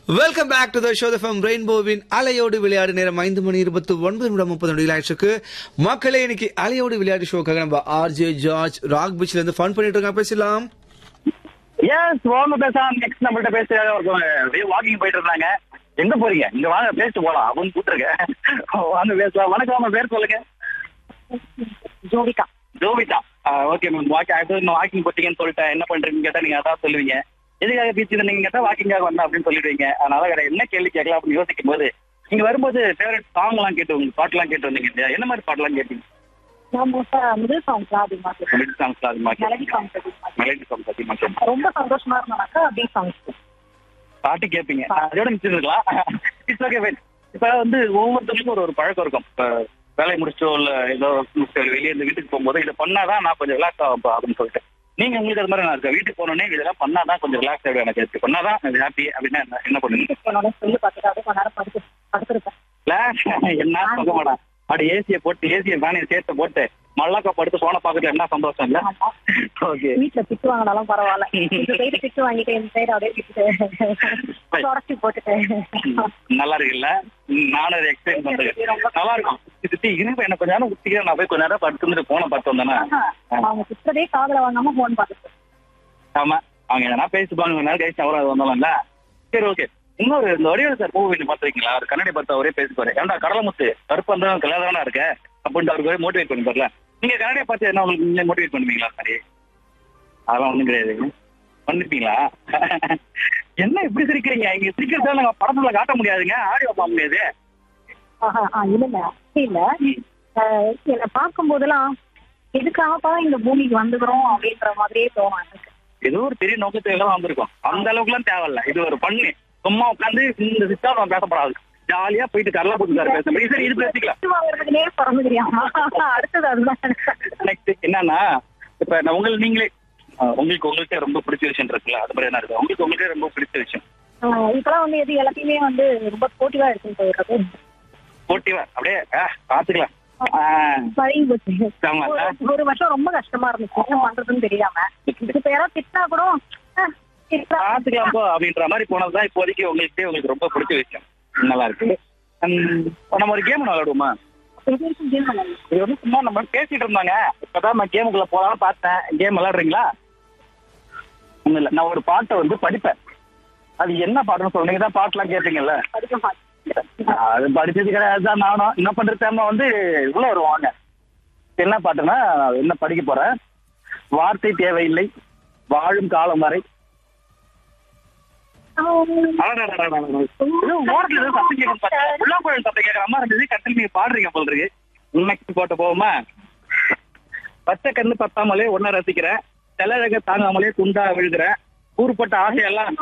Welcome back to the show from ரெயின்போவின் அலையோடு விளையாடு நேரம் ஐந்து மணி இருபத்தி ஒன்பது நிமிடம் முப்பது நொடிகள் ஆயிடுச்சு மக்களே இன்னைக்கு அலையோடு விளையாடு ஷோக்காக நம்ம ஆர்ஜே ஜார்ஜ் ராக் பீச்ல இருந்து ஃபன் பண்ணிட்டு இருக்காங்க பேசலாம் எஸ் வாங்க பேசலாம் நெக்ஸ்ட் நம்மள்ட்ட பேச ஒருத்தவங்க வாக்கிங் போயிட்டு இருந்தாங்க எங்க போறீங்க இங்க வாங்க பேசிட்டு போலாம் அப்படின்னு கூப்பிட்டுருக்கேன் வாங்க பேசலாம் வணக்கம் உங்க பேர் சொல்லுங்க Jovika Jovita okay ma'am walking அடுத்து வாக்கிங் போட்டீங்கன்னு சொல்லிட்டேன் என்ன பண்றீங்கன்னு கேட்டா நீங்க அதான் சொல்லுவீங்க எதுக்காக பீச் நீங்க கேட்டா வாக்கிங்காக வந்தேன் அப்படின்னு சொல்லிடுவீங்க அதனால வேற என்ன கேள்வி கேட்கலாம் அப்படின்னு யோசிக்கும் போது நீங்க வரும்போது ஃபேவரட் சாங் எல்லாம் கேட்டு உங்க பாட்டுலாம் கேட்டு வந்தீங்க இல்லையா என்ன மாதிரி பாட்டுலாம் கேட்டீங்க நான் மோஸ்டா மிடில் சாங்ஸ் தான் அதிகமா கேட்பேன் மெலடி சாங்ஸ் அதிகமா மெலடி சாங்ஸ் அதிகமா மெலடி சாங்ஸ் அதிகமா கேட்பேன் கேட்பேன். ரொம்ப சந்தோஷமா இருந்தனாக்கா அப்படியே சாங்ஸ் பாட்டு கேட்பீங்க அதோட நிச்சயிருக்கலாம் இட்ஸ் ஓகே ஃபைன் இப்ப வந்து ஒவ்வொருத்தருக்கும் ஒரு ஒரு பழக்கம் இருக்கும் இப்ப வேலையை முடிச்சோ இல்ல ஏதோ முடிச்சோ வெளியே இருந்து வீட்டுக்கு போகும்போது இதை பண்ணாதான் நான் கொஞ்சம் ரிலாக்ஸ் ஆகும் அப்படின்னு சொல்லிட்டு நீங்க உங்களுக்கு அது மாதிரி நான் இருக்கேன் வீட்டுக்கு போனோடனே இதெல்லாம் பண்ணாதான் கொஞ்சம் ரிலாக்ஸ் ஆகிடும் எனக்கு இது பண்ணாதான் ஹாப்பி அப்படின்னா என்ன- என்ன பண்ணுங்க என்னோட சொல்லி பார்த்துட்டு அப்படியே கொஞ்ச நேரம் படுத்து படுத்துருப்பேன் இல்ல என்ன சொல்ல மாட்டேன் அப்படி ஏசியை போட்டு ஏசியை ஃபேனையை சேர்த்து போட்டு மல்லாக்கா படுத்து போன பாக்கத்துல என்ன சந்தோஷம் இல்ல ஆமா. ஓகே வீட்டுல திட்டு வாங்கினாலும் பரவாயில்ல இந்த சைடு திட்டு வாங்கிட்டு இந்த சைடு அப்படியே திட்டு தொடச்சி போட்டுட்டு நல்லா இருக்குல்ல ம், நானும் அதை எக்ஸ்பிளைன் பண்றேன் நல்லா இருக்கும் சுத்தி இருப்ப என்ன கொஞ்ச நேரம் உத்திக்கிறேன் நான் போய் கொஞ்ச நேரம் படுத்துட்டு போன பார்த்து வந்தேன்னா ஆஹா, அவங்க திட்டுறதே காதுல வாங்காம போன் பார்த்துட்டு ஆமா அவங்க எதனா பேசிப்பாங்க கொஞ்ச நேரம் கழிச்சு அவரும் அது வந்தாலும்ல சரி ஓகே இன்னொரு இந்த வடிவேல் சார் மூவி பார்த்துருக்கீங்களா அவர் கண்ணாடி பார்த்து அவரே பேசிப்பாரு ஏன்டா கடலமுத்து கருப்பு அந்த கல்யாணம் இருக்க அப்படின்ட்டு அவருக்கு மோட்டிவேட் பண்ணி பாருல நீங்க கண்ணாடியை பார்த்து என்ன உங்களுக்கு நீங்க மோட்டிவேட் பண்ணுவீங்களா சரி அதெல்லாம் ஒண்ணும் கிடையாது பண்ணிருப்பீங்களா என்ன இப்படி சிரிக்கிறீங்க இங்க சிரிக்கிறதா நாங்க படத்துல காட்ட முடியாதுங்க ஆடியோ பார்க்க முடியாது ஆஹா, ஆ, இல்லைங்க அப்படி இல்ல ஆஹ், என்னை பார்க்கும் போதெல்லாம் எதுக்காகப்பா இந்த பூமிக்கு வந்துக்கிறோம் அப்படின்ற மாதிரியே தோணும் எனக்கு ஏதோ ஒரு பெரிய நோக்கத்துக்கு தான் வந்திருக்கோம் அந்த அளவுக்குலாம் தேவையில்ல இது ஒரு பண்ணு சும்மா உட்காந்து இந்த சிஸ்டா நம்ம பேசப்படாது ஜாலியா போயிட்டு கரலா போட்டு பேச முடியும் சரி இது பேசிக்கலாம் திட்டு வாங்குறதுக்குனே பிறந்து தெரியாமா அடுத்தது அதுதான் நெக்ஸ்ட் என்னன்னா இப்ப நான் உங்களுக்கு நீங்களே அஹ், உங்களுக்கு உங்களுக்கே ரொம்ப பிடிச்ச விஷயம் இருக்குல்ல அது மாதிரி என்ன இருக்கு உங்களுக்கு உங்களுக்கே ரொம்ப பிடிச்ச விஷயம் ஆஹ் இப்பெல்லாம் வந்து எது எல்லாத்தையுமே வந்து ரொம்ப போட்டிவா எடுத்துட்டு போயிடுறது போட்டிவா அப்படியே அஹ், பாத்துக்கலாம் ஆஹ், பழகி போச்சு ஆமா. ஒரு- ஒரு வருஷம் ரொம்ப கஷ்டமா இருந்துச்சு என்ன பண்றதுன்னு தெரியாம இப்ப யாராவது திட்டினா கூட ஆஹ், திட்டுறா. பாத்துக்கலாம் போ அப்படின்ற மாதிரி போனதுதான் இப்போதைக்கு உங்களுக்கு உங்களுக்கு ரொம்ப பிடிச்ச விஷயம் நல்லா இருக்கு உம், நம்ம ஒரு கேம் விளையாடுவோமா இது வரைக்கும் game விளையாடல. இது வந்து சும்மா நம்ம பேசிட்டு இருந்தாங்க இப்பதான் நான் கேமுக்குள்ள போலாம்னு பார்த்தேன் கேம் விளையாடுறீங்களா ஒண்ணும் இல்ல நான் ஒரு பாட்டை வந்து படிப்பேன் அது என்ன பாட்டுன்னு சொல்றீங்க தான் பாட்டுலாம் கேட்பீங்கல்ல படிக்க மாட்டேன். அது படிச்சது கிடையாது தான் நானும் என்ன பண்றது நம்ம வந்து உள்ள வருவாங்க என்ன பாட்டுன்னா நான் என்ன படிக்க போறேன் வார்த்தை தேவையில்லை வாழும் காலம் வரை அடடடடடடட. ஏதோ ஓரத்துல ஏதோ சத்தம் கேட்குது பாத்தீங்களா? உள்ளாங்குழல் சத்தம் கேட்குற மாதிரி இருந்தது கட்டில் நீங்க பாடுறீங்க போல இருக்கு நெக்ஸ்ட் போட்ட போவோமா பச்சை கண்ணு பத்தாமலே ஒன்ன ரசிக்கிறேன் செலழக தாங்காமலே துண்டா விழுகிறேன் ஊருப்பட்ட ஆசையெல்லாம்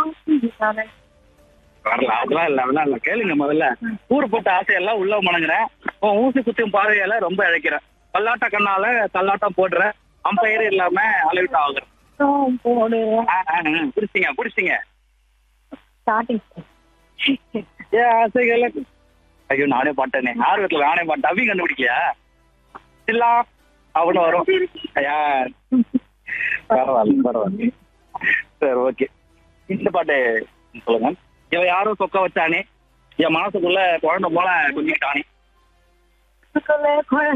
வரல அதெல்லாம் இல்ல அதெல்லாம் இல்ல கேளுங்க முதல்ல ஊருப்பட்ட ஆசையெல்லாம் உள்ள மணங்குறேன் உன் ஊசி குத்தும் பார்வையால ரொம்ப இழைக்கிறேன் பல்லாட்ட கண்ணால தள்ளாட்டம் போடுறேன் அம்பையர் இல்லாம அலவிட்டு ஆகுறேன் ஆஹ் போடு. ஆ, ஆ, ஆ, புடிச்சிங்க புடிச்சிங்க Starting. ஏ ஆசைகள் ஐயோ நானே பாட்டேனே ஆர்வத்துல நானே பாட்டேன் அவி கண்டுபிடிக்கலையா இல்லா அவனு வரும் ஐயா பரவாயில்ல பரவாயில்ல சரி ஓகே இந்த பாட்டு சொல்லுங்க இவன் யாரோ சொக்க வச்சானே என் மனசுக்குள்ள குழந்தை போல குஞ்சிக்கிட்டானே குழந்தை